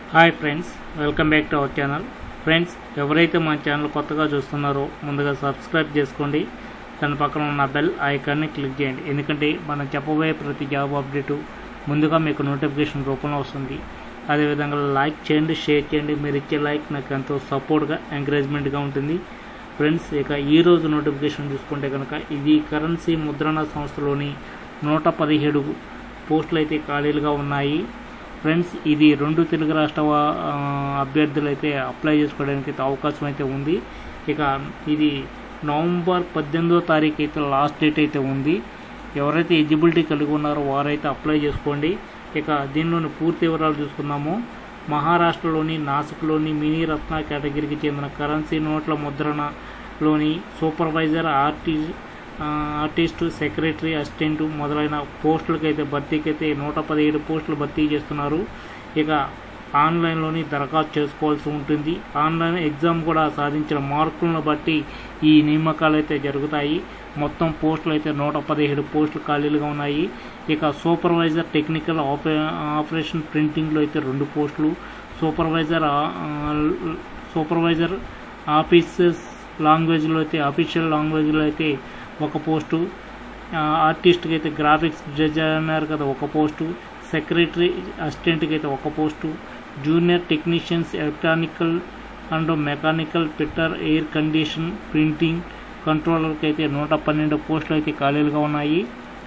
hi friends welcome back to our channel friends ఎవరైతే మా channel కొత్తగా చూస్తున్నారో ముందుగా సబ్స్క్రైబ్ చేసుకోండి దాని పక్కన ఉన్న బెల్ ఐకాన్ని క్లిక్ చేయండి ఎందుకంటే మనం చెప్పబోయే ప్రతి జాబ్ అప్డేటు ముందుగా మీకు నోటిఫికేషన్ రూపంలో వస్తుంది అదేవిధంగా లైక్ చేయండి షేర్ చేయండి మీరు ఇచ్చే లైక్ నాకు ఎంతో సపోర్ట్గా ఎంకరేజ్మెంట్గా ఉంటుంది ఫ్రెండ్స్ ఇక ఈ రోజు నోటిఫికేషన్ చూసుకుంటే కనుక ఇది కరెన్సీ ముద్రణ సంస్థలోని నూట పదిహేడు పోస్టులు అయితే ఖాళీలుగా ఉన్నాయి ఫ్రెండ్స్ ఇది రెండు తెలుగు రాష్ట్ర వా- ఆ, అభ్యర్థులు అయితే అప్లై చేసుకోవడానికి అయితే అవకాశం అయితే ఉంది ఇక ఇది నవంబర్ పద్దెనిమిదో తారీఖు అయితే లాస్ట్ డేట్ అయితే ఉంది ఎవరైతే ఎలిజిబిలిటీ కలిగి ఉన్నారో వారైతే అప్లై చేసుకోండి ఇక దీనిలోని పూర్తి వివరాలు చూసుకుందాము మహారాష్ట్రలోని నాసిక్లోని మినీ రత్న కేటగిరీకి చెందిన కరెన్సీ నోట్ల ముద్రణలోని సూపర్వైజర్ ఆర్టి ఆ, ఆర్టిస్టు సెక్రటరీ అసిస్టెంట్ మొదలైన పోస్టులకి అయితే భర్తీకి అయితే నూట పదిహేడు పోస్టులు భర్తీ చేస్తున్నారు ఇక ఆన్లైన్లోని దరఖాస్తు చేసుకోవాల్సి ఉంటుంది ఆన్లైన్ ఎగ్జామ్ కూడా సాధించిన మార్కులను బట్టి ఈ నియామకాలు అయితే జరుగుతాయి మొత్తం పోస్టులు అయితే నూట పదిహేడు పోస్టులు ఖాళీలుగా ఉన్నాయి ఇక సూపర్వైజర్ టెక్నికల్ ఆపరే ఆపరేషన్ ప్రింటింగ్లో అయితే రెండు పోస్టులు సూపర్వైజర్ ఆ- ఆ, సూపర్వైజర్ ఆఫీసెస్ లాంగ్వేజ్లో అయితే అఫీషియల్ లాంగ్వేజ్లో అయితే ఒక పోస్టు ఆ, ఆర్టిస్ట్కి అయితే గ్రాఫిక్స్ డిజైనర్ కదా ఒక పోస్టు సెక్రటరీ అసిస్టెంట్కి అయితే ఒక post junior technicians electronical and mechanical fitter air condition printing కంట్రోలర్కి అయితే నూట పన్నెండు పోస్టులు అయితే ఖాళీలుగా ఉన్నాయి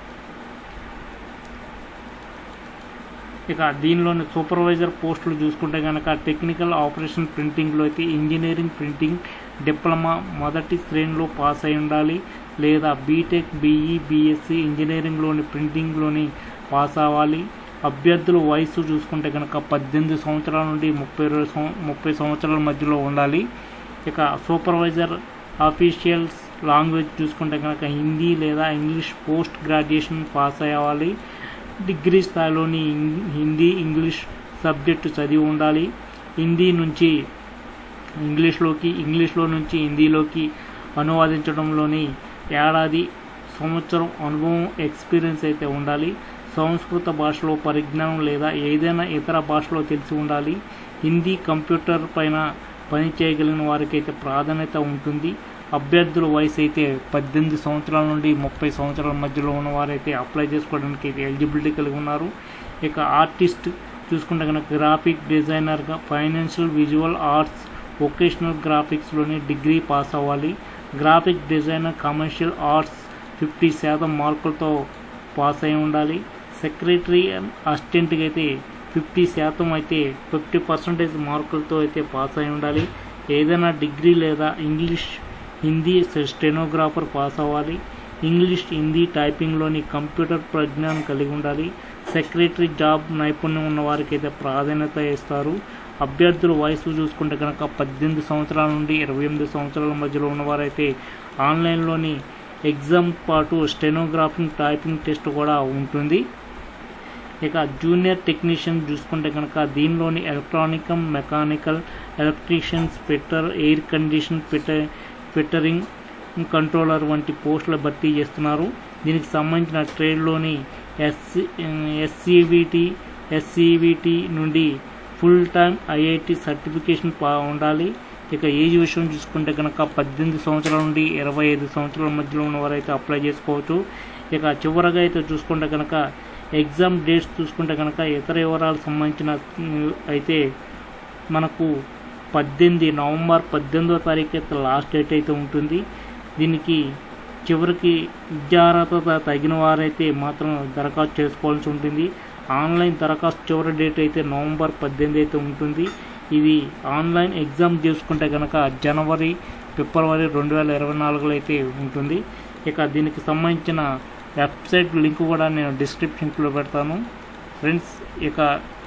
ఇక దీనిలోని సూపర్వైజర్ పోస్టులు చూసుకుంటే కనుక టెక్నికల్ ఆపరేషన్ ప్రింటింగ్లో అయితే ఇంజనీరింగ్ ప్రింటింగ్ డిప్లొమా మొదటి శ్రేణిలో పాస్ అయి ఉండాలి లేదా బీటెక్ బీఈ బీఎస్సీ ఇంజనీరింగ్లోని ప్రింటింగ్లోని పాస్ అవ్వాలి అభ్యర్థుల వయసు చూసుకుంటే కనుక పద్దెనిమిది సంవత్సరాల నుండి ముప్పై రెండు సం- ముప్పై సంవత్సరాల మధ్యలో ఉండాలి ఇక సూపర్వైజర్ ఆఫీషియల్స్ లాంగ్వేజ్ చూసుకుంటే కనుక హిందీ లేదా ఇంగ్లీష్ పోస్ట్ గ్రాడ్యుయేషన్ పాస్ అవ్వాలి డిగ్రీ స్థాయిలోని ఇం- హిందీ ఇంగ్లీష్ సబ్జెక్టు చదివి ఉండాలి హిందీ నుంచి ఇంగ్లీష్లోకి ఇంగ్లీష్లో నుంచి హిందీలోకి అనువాదించడంలోని ఏడాది సంవత్సరం అనుభవం ఎక్స్పీరియన్స్ అయితే ఉండాలి సంస్కృత భాషలో పరిజ్ఞానం లేదా ఏదైనా ఇతర భాషలో తెలిసి ఉండాలి హిందీ కంప్యూటర్ పైన పని చేయగలిగిన వారికి అయితే ప్రాధాన్యత ఉంటుంది అభ్యర్థుల వయసు అయితే పద్దెనిమిది సంవత్సరాల నుండి ముప్పై సంవత్సరాల మధ్యలో ఉన్న వారైతే అప్లై చేసుకోవడానికి అయితే ఎలిజిబిలిటీ కలిగి ఉన్నారు ఇక ఆర్టిస్ట్ చూసుకుంటే కనుక గ్రాఫిక్ డిజైనర్గా ఫైనాన్షియల్ విజువల్ ఆర్ట్స్ వొకేషనల్ గ్రాఫిక్స్లోని డిగ్రీ పాస్ అవ్వాలి graphic designer commercial arts fifty శాతం మార్కులతో పాస్ అయి ఉండాలి సెక్రటరీ అసిస్టెంట్కి అయితే ఫిఫ్టీ శాతం అయితే ఫిఫ్టీ పర్సెంటేజ్ మార్కులతో అయితే పాస్ అయి ఉండాలి ఏదైనా డిగ్రీ లేదా ఇంగ్లీష్ హిందీ స్టెనోగ్రాఫర్ పాస్ అవ్వాలి ఇంగ్లీష్ హిందీ టైపింగ్లోని కంప్యూటర్ ప్రజ్ఞానం కలిగి ఉండాలి సెక్రటరీ జాబ్ నైపుణ్యం ఉన్న వారికి అయితే ప్రాధాన్యత ఇస్తారు అభ్యర్థుల వయసు చూసుకుంటే కనుక పద్దెనిమిది సంవత్సరాల నుండి ఇరవై ఎనిమిది సంవత్సరాల మధ్యలో ఉన్నవారైతే ఆన్లైన్లోని ఎగ్జామ్ పాటు స్టెనోగ్రాఫింగ్ టైపింగ్ టెస్ట్ కూడా ఉంటుంది ఇక జూనియర్ టెక్నీషియన్ చూసుకుంటే కనుక దీనిలోని ఎలక్ట్రానికం mechanical electricians fitter air condition fitter fittering controller వంటి పోస్టులు భర్తీ చేస్తున్నారు దీనికి సంబంధించిన ట్రేడ్లోని ఎస్సి ఎస్సీవిటి ఎస్సీవిటి నుండి ఫుల్ టైం ఐఐటి సర్టిఫికేషన్ పా ఉండాలి ఇక ఏజ్ విషయం చూసుకుంటే కనుక పద్దెనిమిది సంవత్సరాల నుండి ఇరవై ఐదు సంవత్సరాల మధ్యలో ఉన్న వారైతే అప్లై చేసుకోవచ్చు ఇక చివరగా అయితే చూసుకుంటే కనుక ఎగ్జామ్ డేట్స్ చూసుకుంటే కనుక ఇతర వివరాలకు సంబంధించిన ఉమ్, అయితే మనకు పద్దెనిమిది నవంబర్ పద్దెనిమిదో తారీఖు అయితే లాస్ట్ డేట్ అయితే ఉంటుంది దీనికి చివరికి విద్యార్హత తగిన వారైతే మాత్రం దరఖాస్తు చేసుకోవాల్సి ఉంటుంది ఆన్లైన్ దరఖాస్తు చివరి డేట్ అయితే నవంబర్ పద్దెనిమిది అయితే ఉంటుంది ఇది ఆన్లైన్ ఎగ్జామ్ చేసుకుంటే కనుక జనవరి ఫిబ్రవరి రెండు వేల ఇరవై నాలుగులో అయితే ఉంటుంది ఇక దీనికి సంబంధించిన వెబ్సైట్ లింక్ కూడా నేను డిస్క్రిప్షన్లో పెడతాను ఫ్రెండ్స్ ఇక